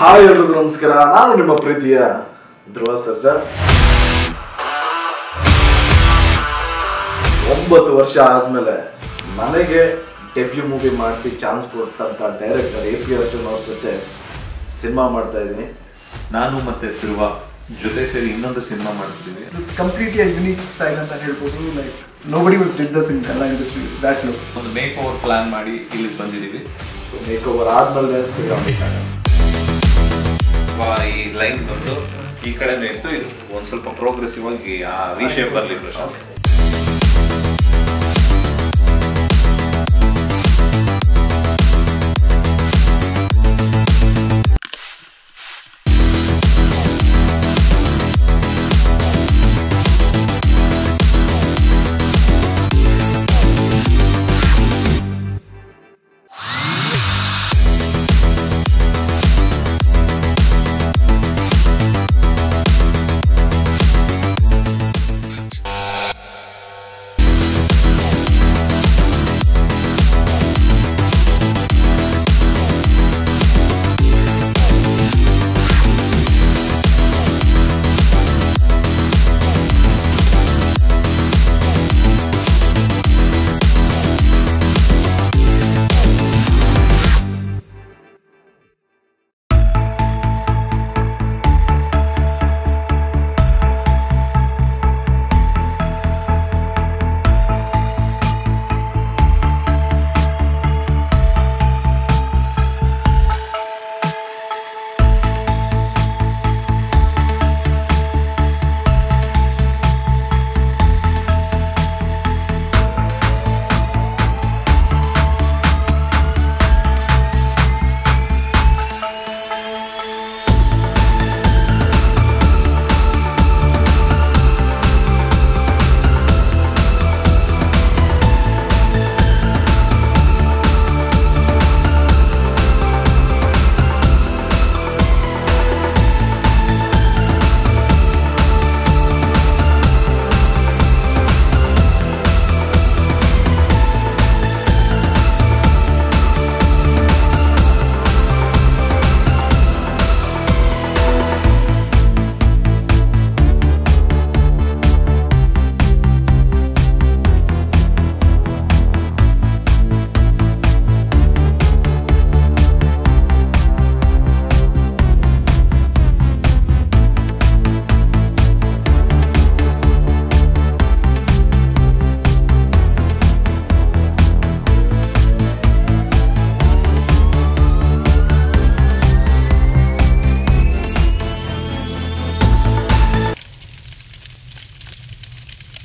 Hi ಎಲ್ರಿಗೂ ನಮಸ್ಕಾರ ನಾನು ನಿಮ್ಮ ಪ್ರೀತಿಯ ಧ್ರುವ ಸರ್ಜಾ ಒಂಬತ್ತು ವರ್ಷ ಆದ್ಮೇಲೆ ನನಗೆ ಡೆಬ್ಯೂ ಮೂವಿ ಮಾಡಿಸಿ ಚಾನ್ಸ್ ಕೊಟ್ಟಂತ ಡೈರೆಕ್ಟರ್ ಎ ಪಿ ಅರ್ಜುನ್ ಅವ್ರ ಜೊತೆ ಸಿನಿಮಾ ಮಾಡ್ತಾ ಇದ್ದೀನಿ ನಾನು ಮತ್ತೆ ಧ್ರುವ ಜೊತೆ ಸೇರಿ ಇನ್ನೊಂದು ಸಿನಿಮಾ ಮಾಡ್ತಿದ್ದೀವಿ It was completely a unique style ಅಂತ ಹೇಳ್ಬೋದು like nobody was did this in Kannada industry that look ಒಂದು ಮೇಕ್ ಓವರ್ ಪ್ಲಾನ್ ಮಾಡಿ ಇಲ್ಲಿಗೆ ಬಂದಿದ್ದೀವಿ ಸೊ ಮೇಕ್ ಓವರ್ ಆದ್ಮೇಲೆ ತಿರ್ಗಾಡ್ಬೇಕಾಗ. ವಾ- ಈ ಲೈನ್ ಬಂದು ಈ ಕಡೆನೂ ಇತ್ತು ಇದು ಒಂದ್ ಸ್ವಲ್ಪ ಪ್ರೋಗ್ರೆಸಿವ್ ಆಗಿ ಆ ವಿಷೇಪ್ ಬರ್ಲಿಲ್ಲ ಅಷ್ಟೇ.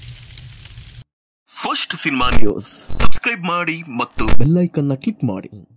ಫಸ್ಟ್ ಸಿನಿಮಾ ನ್ಯೂಸ್ ಸಬ್ಸ್ಕ್ರೈಬ್ ಮಾಡಿ ಮತ್ತು ಬೆಲ್ ಐಕನ್ನ ಕ್ಲಿಕ್ ಮಾಡಿ